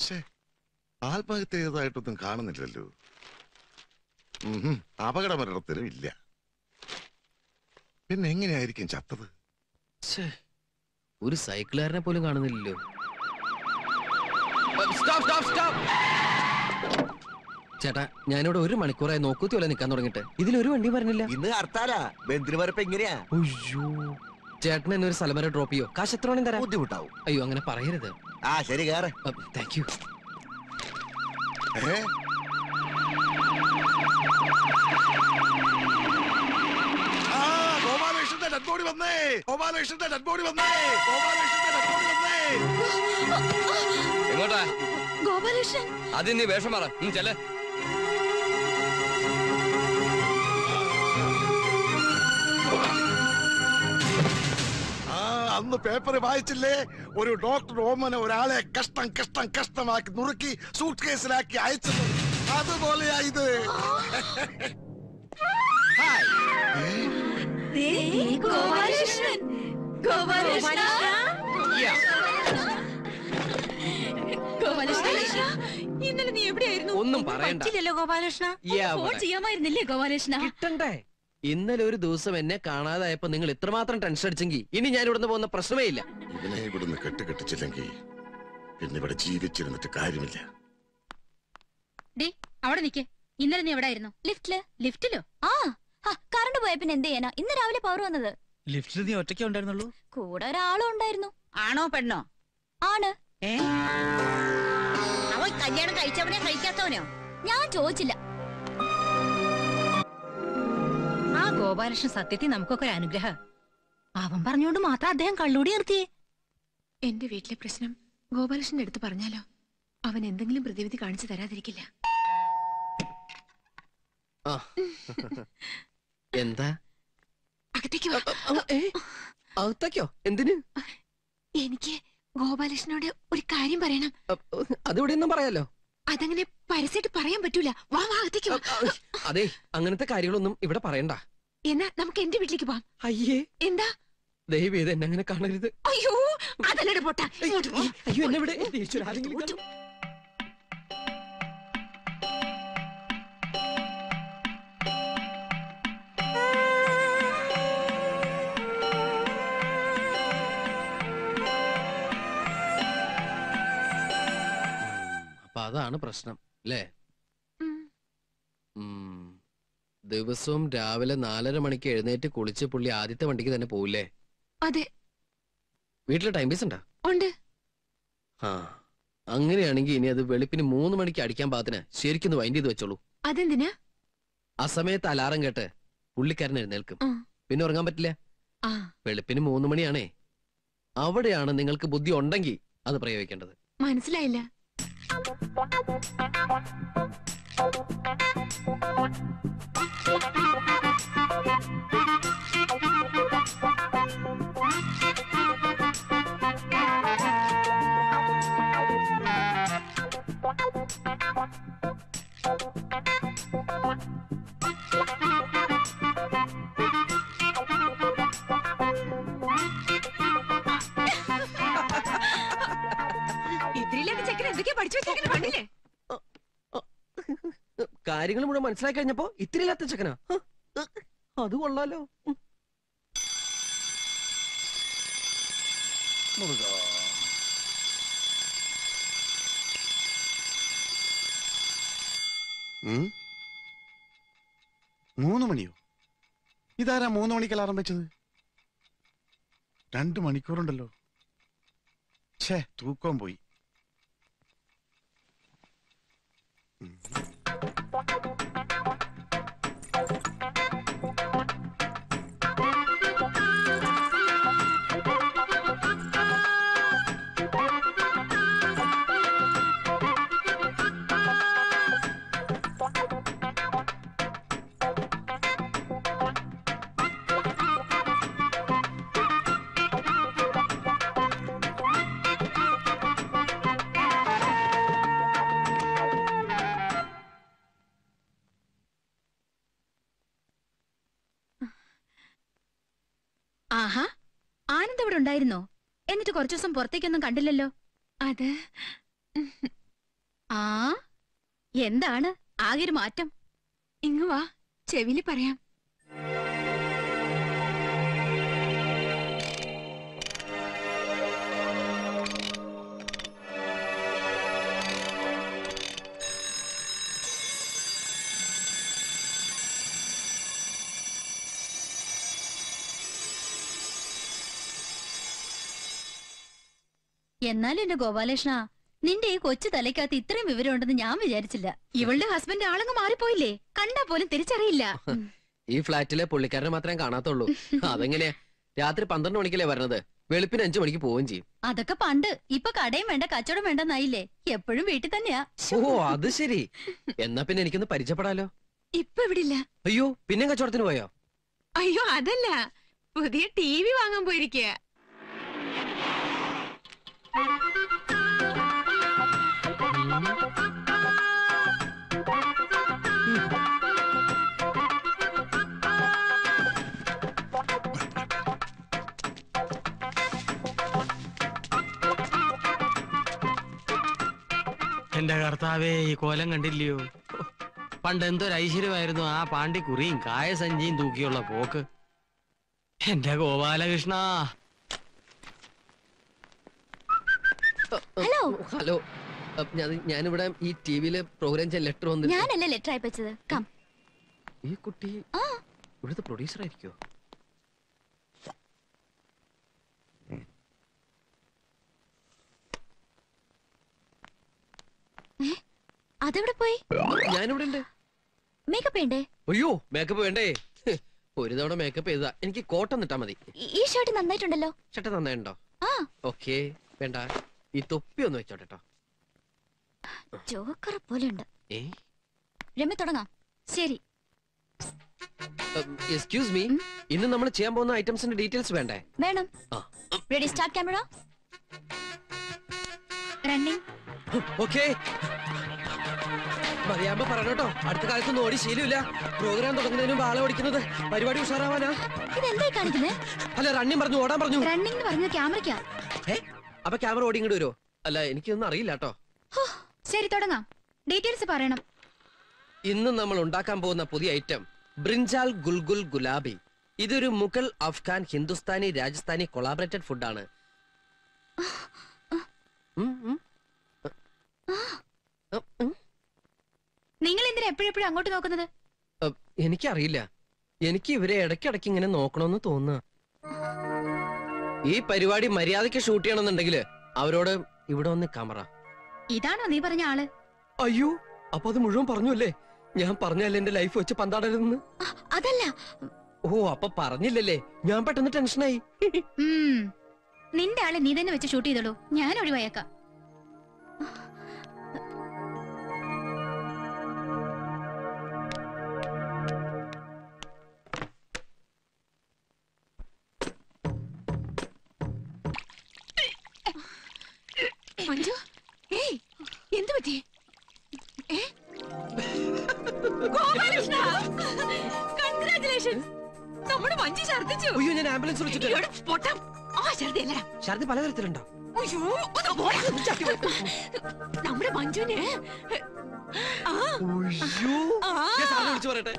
ശ്ശേ, ആത്മഹത്യ ചെയ്തതായിട്ടൊന്നും കാണുന്നില്ലല്ലോ ഉഹും, അപകടമരണത്തിനും ഇല്ല പിന്നെ എങ്ങനെയായിരിക്കും ചത്തത് ഛേ, ഒരു സൈക്കിളുകാരനെ പോലും കാണുന്നില്ലല്ലോ സ്റ്റോപ്പ് സ്റ്റോപ്പ് സ്റ്റോപ്പ് ചേട്ടാ ഞാനിവിടെ ഒരു മണിക്കൂറായി നോക്കൂത്തി പോലെ നിൽക്കാൻ തുടങ്ങിയിട്ട് ഇതിലൊരു വണ്ടി പറഞ്ഞില്ല ഇന്ന് ഹർത്താലാ ബന്ധിന് വരപ്പ് എങ്ങനെയാ അയ്യോ ചേട്ടൻ എന്നെ ഒരു സ്ഥലം വരെ ഡ്രോപ്പ് ചെയ്യോ കാശ് എത്ര വേണേലും തരാം ബുദ്ധിമുട്ടാവും അയ്യോ അങ്ങനെ പറയരുത് ആ ശരി കേറ് താങ്ക് യു ഏ ആ, ഗോപാലകൃഷ്ണന്റെ ഡെഡ് ബോഡി വന്നേ ഗോപാലകൃഷ്ണന്റെ ഡെഡ് ബോഡി വന്നേ ഗോപാലകൃഷ്ണന്റെ ഡെഡ് ബോഡി വന്നേ എങ്ങോട്ടാ ഗോപാലകൃഷ്ണൻ ആദ്യം നീ വേഷം മാറ ചെല്ലേ ആ അന്ന് പേപ്പർ വായിച്ചില്ലേ ഒരു ഡോക്ടർ ഓമന ഒരാളെ കഷ്ടം കഷ്ടം കഷ്ടമാക്കി നുറുക്കി സൂട്ട് കേസിലാക്കി അയച്ചത് അതുപോലെയാ ഇത് ഗോപാലകൃഷ്ണൻ ഗോപാലകൃഷ്ണ ഗോപാലകൃഷ്ണ ഇന്നലെ നീ എവിടെയായിരുന്നു ഒന്നും പറയണ്ട. പറ്റില്ലല്ലോ ഗോപാലകൃഷ്ണ Yeah, ഫോൺ അവിടെ. ചെയ്യാമായിരുന്നില്ലേ ഗോപാലകൃഷ്ണ കിട്ടണ്ടേ ഇന്നലെ ഒരു ദിവസം എന്നെ കാണാതായപ്പോ നിങ്ങൾ ഇത്രമാത്രം ടെൻഷൻ അടിച്ചെങ്കിൽ ഇനി ഞാൻ ഇവിടുന്ന് പോകുന്ന പ്രശ്നമേ ഇല്ല ഇവനെ ഇവിടുന്ന് കെട്ടുകെട്ടിച്ചില്ലെങ്കിൽ പിന്നെ ഇവിടെ ജീവിച്ചിരുന്നിട്ട് കാര്യമില്ല ഡേ അവിടെ നിക്ക് ഇന്നലെ നീ എവിടായിരുന്നു ലിഫ്റ്റില് ലിഫ്റ്റിലോ ആ ആ, കറണ്ട് പോയ പിന്നെ എന്ത് ചെയ്യാനാ ഇന്ന് രാവിലെ പവർ വന്നത് ലിഫ്റ്റിൽ നീ ഒറ്റയ്ക്കേ ഉണ്ടായിരുന്നുള്ളൂ കൂടെ ഒരാളും ഉണ്ടായിരുന്നു ആണോ പെണ്ണോ ആണ് ഏ അവൻ കല്യാണം കഴിച്ചവനെ കഴിക്കാത്തവനോ ഞാൻ ചോദിച്ചില്ല ആ ഗോപാലകൃഷ്ണൻ സത്യത്തിൽ നമുക്കൊക്കെ ഒരു അനുഗ്രഹ അവൻ പറഞ്ഞുകൊണ്ട് മാത്രം അദ്ദേഹം കള്ളൂടി നിർത്തിയേ എന്റെ വീട്ടിലെ പ്രശ്നം ഗോപാലകൃഷ്ണന്റെ അടുത്ത് പറഞ്ഞാലോ അവൻ എന്തെങ്കിലും പ്രതിവിധി കാണിച്ചു തരാതിരിക്കില്ല ആ എന്താ അകത്തേക്ക് വാ അ, ഏ അകത്തേക്കോ എന്തിന് എനിക്ക് ഗോപാലകൃഷ്ണനോട് ഒരു കാര്യം പറയണം അ, അതിവിടെ ഒന്നും പറയാലോ അതങ്ങനെ പരസ്യമായിട്ട് പറയാൻ പറ്റൂല വാ വാ അകത്തേക്ക് വാ അ, അതെ അങ്ങനത്തെ കാര്യങ്ങളൊന്നും ഇവിടെ പറയണ്ട എന്നാ നമുക്ക് എന്റെ വീട്ടിലേക്ക് പോവാം അയ്യേ എന്താ ദയവ് ചെയ്ത് എന്നെ അങ്ങനെ കാണരുത് അയ്യോ അതല്ലട പൊട്ട ഇങ്ങോട്ട് വാ. അയ്യോ എന്നെ ഇവിടെ ഈശ്വരാ, ആരെങ്കിലും കാണും. അപ്പൊ അതാണ് പ്രശ്നം അല്ലേ ഉം. ഉം. ദിവസവും രാവിലെ നാലര മണിക്ക് എഴുന്നേറ്റ് കുളിച്ച് പുള്ളി ആദ്യത്തെ വണ്ടിക്ക് തന്നെ പോവില്ലേ അതെ വീട്ടിൽ ടൈം പീസ് ഉണ്ടാ ഉണ്ട് ആ അങ്ങനെയാണെങ്കിൽ ഇനി അത് വെളുപ്പിന് മൂന്ന് മണിക്ക് അടിക്കാൻ പാകത്തിന് ശരിക്കും വൈൻഡ് ചെയ്ത് വെച്ചോളൂ അതെന്തിനാ ആ സമയത്ത് അലാറം കേട്ട് പുള്ളിക്കാരൻ എഴുന്നേൽക്കും ആ. പിന്നെ ഉറങ്ങാൻ പറ്റില്ല ആ വെളുപ്പിന് മൂന്ന് മണിയാണേ അവിടെയാണ് നിങ്ങൾക്ക് ബുദ്ധി ഉണ്ടെങ്കിൽ അത് പ്രയോഗിക്കേണ്ടത് മനസ്സിലായില്ല ഇത്തിരിയില്ലാത്ത ചെക്കൻ എന്തൊക്കെയാ പഠിച്ചു വെച്ചേക്കണ കണ്ടില്ലേ കാര്യങ്ങൾ മുഴുവൻ മനസ്സിലാക്കി കഴിഞ്ഞപ്പോ ഇത്തിരി ഇല്ലാത്ത ചെക്കനാ ഹ, ഹ, അത് കൊള്ളാലോ ഉം. ഉം? മൂന്ന് മണിയോ ഇതാരാ മൂന്ന് മണിക്ക് അലാറം വെച്ചത് രണ്ട് മണിക്കൂറുണ്ടല്ലോ ഛേ തൂക്കം പോയി ഉം. ആഹാ ആനന്ദ് ഇവിടെ ഉണ്ടായിരുന്നോ എന്നിട്ട് കുറച്ചു ദിവസം പുറത്തേക്കൊന്നും കണ്ടില്ലല്ലോ അത് ആ എന്താണ് ആകെ ഒരു മാറ്റം ഇങ്ങ് വാ ചെവിലി പറയാം എന്നാലും എന്റെ ഗോപാലകൃഷ്ണ നിന്റെ ഈ കൊച്ചു തലയ്ക്കകത്ത് ഇത്രയും വിവരമുണ്ടെന്ന് ഞാൻ വിചാരിച്ചില്ല ഇവളുടെ ഹസ്ബൻഡ് ആളങ്ങ് മാറിപ്പോയില്ലേ കണ്ടാ പോലും തിരിച്ചറിയില്ല ഈ ഫ്ലാറ്റിലെ പുള്ളിക്കാരനെ മാത്രമേ കാണാത്തുള്ളൂ അതെങ്ങനെയാ രാത്രി പന്ത്രണ്ട് മണിക്കല്ലേ വരണത് വെളുപ്പിന് അഞ്ചു മണിക്ക് പോവുകയും ചെയ്യും അതൊക്കെ പണ്ട് ഇപ്പൊ കടയും വേണ്ട കച്ചവടം വേണ്ടെന്നായില്ലേ എപ്പോഴും വീട്ടിൽ തന്നെയാ ഓ അത് ശരി എന്നാ പിന്നെ എനിക്കൊന്ന് പരിചയപ്പെടാലോ ഇപ്പൊ ഇവിടില്ല അയ്യോ പിന്നെ കച്ചവടത്തിന് പോയോ അയ്യോ അതല്ല പുതിയ ടി വി വാങ്ങാൻ പോയിരിക്കുക എന്റെ കർത്താവേ ഈ കോലം കണ്ടില്ലയോ പണ്ട് എന്തൊരു ഐശ്വര്യമായിരുന്നു ആ പാണ്ടി കുറിയും കായസഞ്ചിയും തൂക്കിയുള്ള പോക്ക് എന്റെ ഗോപാലകൃഷ്ണ ഹലോ ഹലോ അഹ് ഞാൻ- ഞാനിവിടെ ഈ ടിവിയില് പ്രോഗ്രാം ചെയ്യാൻ ലെറ്റർ വന്നിട്ട് ഞാനല്ലേ ലെറ്റർ അയച്ചത് കം ഈ കുട്ടി ആ ഇവിടുത്തെ പ്രൊഡ്യൂസർ ആയിരിക്കോ അതെവിടെ പോയി ഞാനിവിടെ ഉണ്ട് മേക്കപ്പ് വേണ്ടേ അയ്യോ മേക്കപ്പ് വേണ്ടേ ഹ്, ഒരു തവണ മേക്കപ്പ് ചെയ്താ എനിക്ക് കോട്ടം നിട്ടാ മതി ഈ- ഈ ഷർട്ട് നന്നായിട്ടുണ്ടല്ലോ ചട്ട നന്നായിട്ടുണ്ടോ ആ ഓക്കെ വേണ്ട ഈ തൊപ്പി ഒന്ന് വെച്ചോട്ടെ ട്ടോ. ജോക്കർ പോലെ ഉണ്ട് ഏ രമ്യ തുടങ്ങാം ശരി എക്സ്ക്യൂസ് മീ ഇന്ന് നമ്മൾ ചെയ്യാൻ പോകുന്ന ഐറ്റംസിന്റെ ഡീറ്റെയിൽസ് വേണ്ടേ വേണം ആ ready start camera running okay മതിയാകുമ്പോ പറഞ്ഞോട്ടോ അടുത്ത കാലത്തൊന്നും ഓടി ശീലമില്ല പ്രോഗ്രാം തുടങ്ങുന്നതിന് മുമ്പ് ആളെ ഓടിക്കുന്നത് പരിപാടി ഉഷാറാവാനാ ഇതെന്തായി കാണിക്കുന്നേ അല്ല റണ്ണിങ് പറഞ്ഞു ഓടാൻ പറഞ്ഞു റണ്ണിംഗ് എന്ന് പറഞ്ഞത് ക്യാമറയ്ക്കാ ഏ അപ്പൊ ക്യാമറ ഓടി ഇങ്ങോട്ട് വരുമോ അല്ല എനിക്കൊന്നും അറിയില്ല കേട്ടോ ശരി തുടങ്ങാം ഡീറ്റെയിൽസ് പറയണം ഇന്ന് നമ്മൾ ഉണ്ടാക്കാൻ പോകുന്ന പുതിയ ഐറ്റം ബ്രിഞ്ചാൽ ഗുൽഗുൽ ഗുലാബി ഇതൊരു മുഗൾ അഫ്ഗാൻ ഹിന്ദുസ്ഥാനി രാജസ്ഥാനി കൊളാബറേറ്റഡ് ഫുഡാണ് ഉം, ഉം. ഉം, ഉം. നിങ്ങൾ എന്തിനാ എപ്പോഴെപ്പോഴും അങ്ങോട്ട് നോക്കുന്നത് അ, എനിക്കറിയില്ല എനിക്ക് ഇവരെ ഇടയ്ക്കിടയ്ക്ക് ഇങ്ങനെ നോക്കണമെന്ന് തോന്നുക ഈ പരിപാടി മര്യാദയ്ക്ക് ഷൂട്ട് ചെയ്യണമെന്നുണ്ടെങ്കിൽ അവരോട് ഇവിടെ വന്ന് ക്യാമറ ഇതാണോ നീ പറഞ്ഞ ആള് അയ്യോ അപ്പൊ അത് മുഴുവൻ പറഞ്ഞു അല്ലേ ഞാൻ പറഞ്ഞല്ലേ എന്റെ ലൈഫ് വെച്ച് പന്താടരുതെന്ന് അതല്ല ഓ അപ്പൊ പറഞ്ഞില്ലല്ലേ ഞാൻ പെട്ടെന്ന് ടെൻഷനായി ഉം. നിന്റെ ആളെ നീ തന്നെ വെച്ച് ഷൂട്ട് ചെയ്തോളൂ ഞാൻ ഒഴിവായേക്കാം മഞ്ജു ഏയ് എന്ത് പറ്റി ഏ കൺഗ്രാറ്റുലേഷൻസ് നമ്മുടെ മഞ്ജു ഛർദിച്ചു അയ്യോ ഞാൻ ആംബുലൻസ് വിളിച്ചിട്ട് ഇവിടെ പൊട്ടം ആ ഛർദിയല്ല ഛർദി പലതരത്തിലുണ്ടോ അയ്യോ ഒന്ന് പോടാ. നമ്മുടെ മഞ്ജുന് ആ അയ്യോ ആ. ഞാൻ സാറിനെ വിളിച്ചു പറയട്ടെ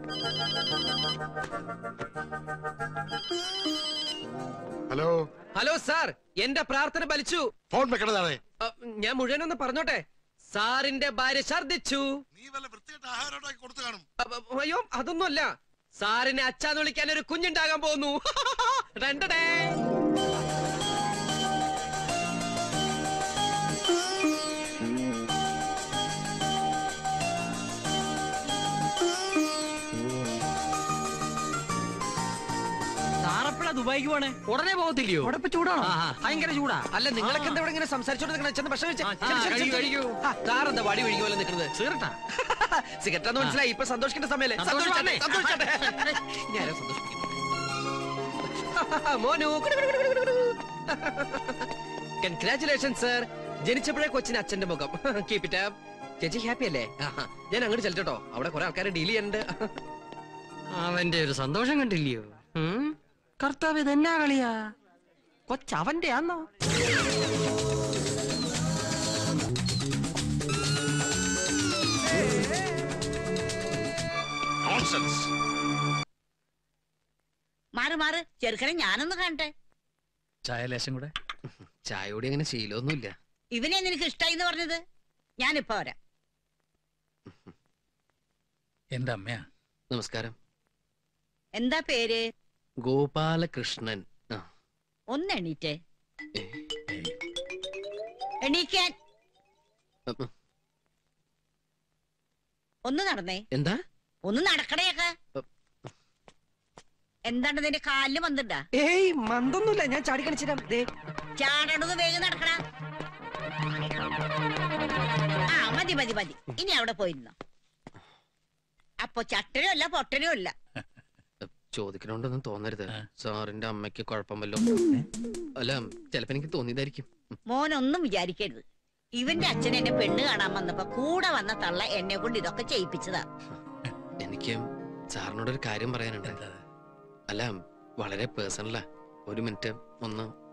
ഹലോ ഹലോ സാർ എന്റെ പ്രാർത്ഥന ഫലിച്ചു ഫോൺ വെക്കണതാണ് അ, ഞാൻ മുഴുവനൊന്ന് പറഞ്ഞോട്ടെ സാറിന്റെ ഭാര്യ ഛർദിച്ചു നീ വല്ല വൃത്തിയായിട്ട് ആഹാരം ഉണ്ടാക്കി കൊടുത്തു കാണും അ, അ, അയ്യോ അതൊന്നുമല്ല സാറിനെ അച്ഛാന്ന് വിളിക്കാൻ ഒരു കുഞ്ഞുണ്ടാകാൻ പോകുന്നു രണ്ടടേ സാറെപ്പോഴാ ദുബായിക്ക് പോണേ ഉടനെ പോകത്തില്ലയോ അവിടെ ഇപ്പൊ ചൂടാണോ ആ, ആ, ഭയങ്കര ചൂടാ അല്ല നിങ്ങളൊക്കെ എന്താ ഇവിടെ ഇങ്ങനെ സംസാരിച്ചോണ്ട് നിൽക്കണേ ചെന്ന് ഭക്ഷണം കഴിച്ചേ. ആ, ചെല്ല്, ചെല്ല്, കഴിക്കൂ, ചെല്ല്. കഴിക്കൂ. ആ, സാറെന്താ വടി ഒഴുകി പോലെ നിൽക്കുന്നത് സീറട്ടാ സിഗരറ്റ് എന്ന് മനസ്സിലായി ഇപ്പൊ സന്തോഷിക്കേണ്ട സമയല്ലേ സന്തോഷമാണേ. സന്തോഷിച്ചോട്ടെ, സന്തോഷിച്ചോട്ടെ. ഇനി ആരാ സന്തോഷിപ്പിക്കുന്നത്? മോനു കൺഗ്രാറ്റുലേഷൻ സർ ജനിച്ചപ്പോഴേ കൊച്ചിന് അച്ഛന്റെ മുഖം കീപ് ഇറ്റ് അപ്പ് ചേച്ചി ഹാപ്പി അല്ലേ ആഹാ. ഞാൻ അങ്ങോട്ട് ചെല്ലട്ടോ അവിടെ കുറെ ആൾക്കാരെ ഡീൽ ചെയ്യാനുണ്ട് അവന്റെ ഒരു സന്തോഷം കണ്ടില്ലയോ ഉം? കർത്താവ് ഇതെന്നാ കളിയാ കൊച്ചവന്റെ ആന്നോ നോൺസെൻസ് മാറ് മാറ് ചെറുക്കനെ ഞാനൊന്ന് കാണട്ടെ ചായ ലേശം കൂടെ ചായയോടെ അങ്ങനെ ശീലമൊന്നുമില്ല ഇവനെ നിനക്ക് ഇഷ്ടായി എന്ന് പറഞ്ഞത് ഞാനിപ്പോ വരാം എന്റെ അമ്മയാ നമസ്കാരം എന്താ പേര് ഗോപാലകൃഷ്ണൻ ആ ഒന്ന് എണീറ്റേ ഏ, ഏയ്, എണീക്കാൻ ഉം, ഒന്ന് നടന്നേ എന്താ ഒന്ന് നടക്കണേക്ക എന്താണ് നിന്റെ കാലില് വന്നിട്ടാ ഏയ് മന്തൊന്നുമില്ല ഞാൻ ചാടി കാണിച്ചിരാം ദേ ചാടണത് വേഗം നടക്കണ ആ മതി മതി മതി ഇനി അവിടെ പോയിരുന്നോ അപ്പൊ ചട്ടനും അല്ല പൊട്ടനും അല്ല ചോദിക്കണോണ്ടൊന്നും തോന്നരുത് ആ. സാറിന്റെ അമ്മയ്ക്ക് കുഴപ്പം വല്ലോ അല്ല ചിലപ്പോ എനിക്ക് തോന്നിയതായിരിക്കും മോനൊന്നും വിചാരിക്കരുത് ഇവന്റെ അച്ഛൻ എന്നെ പെണ്ണ് കാണാൻ വന്നപ്പോ കൂടെ വന്ന തള്ള എന്നെ കൊണ്ട് ഇതൊക്കെ ചെയ്യിപ്പിച്ചതാ എനിക്ക് സാറിനോടൊരു കാര്യം പറയാനുണ്ട് എന്താ അത്? അല്ല വളരെ പേഴ്സണലാ ഒരു മിനിറ്റ് ഒന്ന്